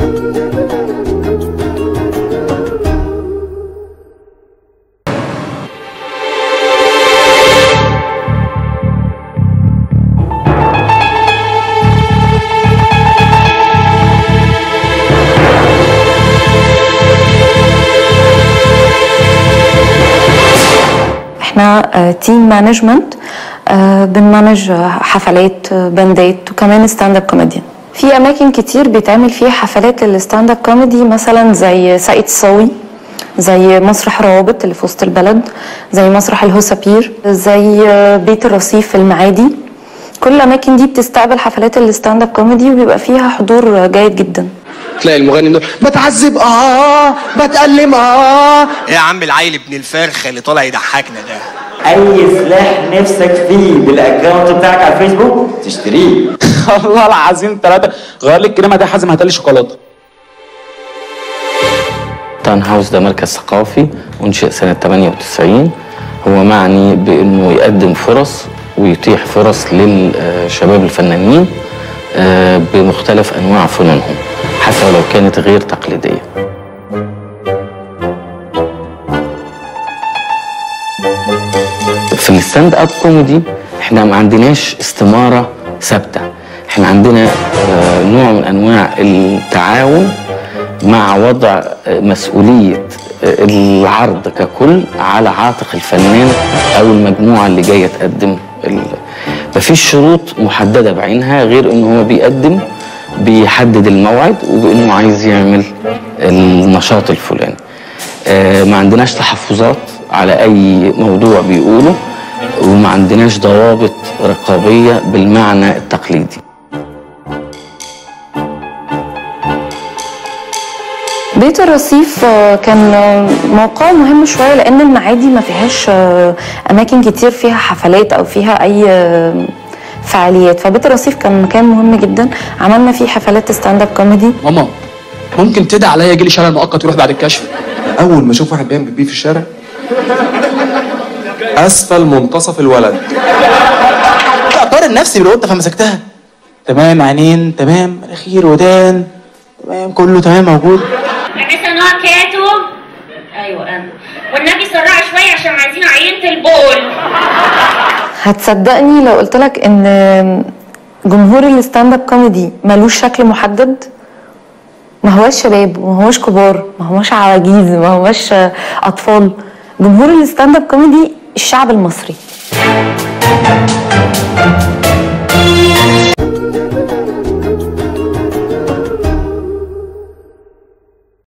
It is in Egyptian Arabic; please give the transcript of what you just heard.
احنا تيم مانجمنت بنمانج حفلات آه، باندات وكمان ستاند اب كوميديان في اماكن كتير بيتعمل فيها حفلات للستاند اب كوميدي مثلا زي ساقية الصاوي زي مسرح روابط اللي في وسط البلد زي مسرح الهوسابير زي آه، بيت الرصيف في المعادي كل الاماكن دي بتستقبل حفلات الستاند اب كوميدي وبيبقى فيها حضور آه، جيد جدا تلاقي المغني ده بتعذب اه بتألم اه ايه يا عم العيل ابن الفرخه اللي طالع يضحكنا ده اي سلاح نفسك فيه بالاكونت بتاعك على الفيسبوك تشتريه والله العظيم ثلاثة غير لي الكريمة دي حازم هاتلي شوكولاتة تاون هاوس ده مركز ثقافي أنشئ سنة 98 هو معني بأنه يقدم فرص ويتيح فرص للشباب الفنانين آه، بمختلف أنواع فنونهم حتى ولو كانت غير تقليدية في الستاند اب كوميدي احنا ما عندناش استمارة ثابتة احنا عندنا آه، نوع من انواع التعاون مع وضع آه، مسؤولية آه، العرض ككل على عاتق الفنان او المجموعة اللي جاية تقدم ال... مفيش شروط محددة بعينها غير ان هو بيقدم بيحدد الموعد وبانه عايز يعمل النشاط الفلاني آه، ما عندناش تحفظات على اي موضوع بيقوله وما عندناش ضوابط رقابية بالمعنى التقليدي بيت الرصيف آه، كان آه، موقعه مهم شويه لان المعادي ما فيهاش آه، اماكن كتير فيها حفلات او فيها اي آه، فعاليات فبيت الرصيف كان مكان مهم جدا عملنا فيه حفلات ستاند اب كوميدي ماما ممكن تدعي عليا يجي لي شلل مؤقت ويروح بعد الكشف اول ما اشوف واحد بيعمل بيبي في الشارع اسفل منتصف الولد اقارن نفسي بالقطه فمسكتها تمام عينين تمام مناخير ودان تمام كله تمام موجود لسه نوع كاتو ايوه انا والنبي سرعي شويه عشان عايزين عينه البول هتصدقني لو قلت لك ان جمهور الستاند اب كوميدي ملوش شكل محدد ما هواش شباب وما هواش كبار ما هواش عواجيز ما هواش آه، اطفال جمهور الستاند اب كوميدي الشعب المصري